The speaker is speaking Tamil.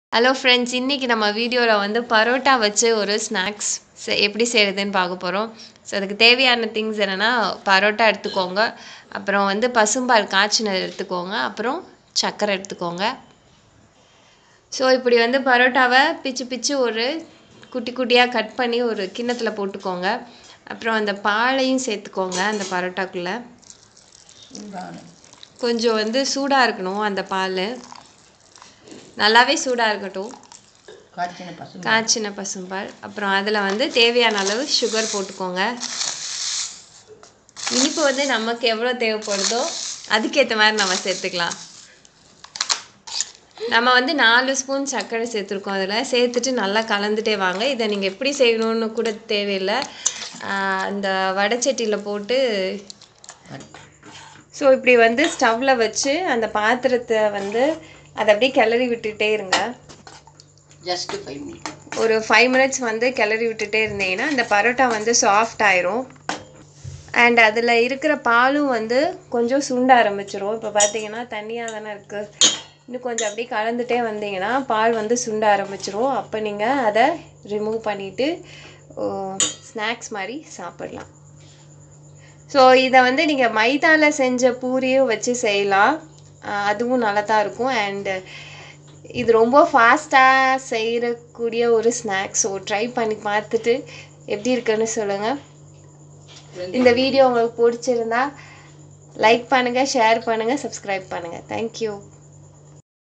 ஹலோ ஃப்ரெண்ட்ஸ் இன்றைக்கி நம்ம வீடியோவில் வந்து பரோட்டா வச்சு ஒரு ஸ்நாக்ஸ் எப்படி செய்கிறதுன்னு பார்க்க போகிறோம் ஸோ அதுக்கு தேவையான திங்ஸ் என்னென்னா பரோட்டா எடுத்துக்கோங்க அப்புறம் வந்து பசும்பால் காய்ச்சினது எடுத்துக்கோங்க அப்புறம் சர்க்கரை எடுத்துக்கோங்க ஸோ இப்படி வந்து பரோட்டாவை பிச்சு பிச்சு ஒரு குட்டி குட்டியாக கட் பண்ணி ஒரு கிண்ணத்தில் போட்டுக்கோங்க அப்புறம் அந்த பாலையும் சேர்த்துக்கோங்க அந்த பரோட்டாக்குள்ளே கொஞ்சம் வந்து சூடாக இருக்கணும் அந்த பால் நல்லாவே சூடாக இருக்கட்டும் காய்ச்சின பசுமை காய்ச்சின பசும்பால் அப்புறம் அதில் வந்து தேவையான அளவு சுகர் போட்டுக்கோங்க இனிப்பு வந்து நமக்கு எவ்வளோ தேவைப்படுதோ அதுக்கேற்ற மாதிரி நம்ம சேர்த்துக்கலாம் நம்ம வந்து நாலு ஸ்பூன் சர்க்கரை சேர்த்துருக்கோம் அதில் சேர்த்துட்டு நல்லா கலந்துட்டே வாங்க இதை நீங்கள் எப்படி செய்யணும்னு கூட தேவையில்லை ஆஹ் அந்த வடைச்சட்டியில் போட்டு ஸோ இப்படி வந்து ஸ்டவ்வில் வச்சு அந்த பாத்திரத்தை வந்து அதை அப்படியே கிளறி விட்டுட்டே இருங்க ஜஸ்ட் ஃபைவ் மினிட் ஒரு ஃபைவ் மினிட்ஸ் வந்து கிளறி விட்டுட்டே இருந்தீங்கன்னா அந்த பரோட்டா வந்து சாஃப்ட் ஆயிரும் அண்ட் அதில் இருக்கிற பாலும் வந்து கொஞ்சம் சுண்ட ஆரம்பிச்சிரும் இப்போ பார்த்தீங்கன்னா தண்ணியாக தானே இருக்குது இன்னும் கொஞ்சம் அப்படியே கலந்துட்டே வந்தீங்கன்னா பால் வந்து சுண்ட ஆரம்பிச்சிரும் அப்போ நீங்கள் அதை ரிமூவ் பண்ணிவிட்டு ஸ்நாக்ஸ் மாதிரி சாப்பிடலாம் ஸோ இதை வந்து நீங்கள் மைதாவில் செஞ்ச பூரியும் வச்சு செய்யலாம் ஆஹ் அதுவும் நல்லா தான் இருக்கும் அண்டு இது ரொம்ப ஃபாஸ்ட்டாக செய்யக்கூடிய ஒரு ஸ்நாக்ஸ் ஸோ ட்ரை பண்ணி பார்த்துட்டு எப்படி இருக்குன்னு சொல்லுங்கள் இந்த வீடியோ உங்களுக்கு பிடிச்சிருந்தா லைக் பண்ணுங்கள் ஷேர் பண்ணுங்கள் சப்ஸ்கிரைப் பண்ணுங்கள் தேங்க்யூ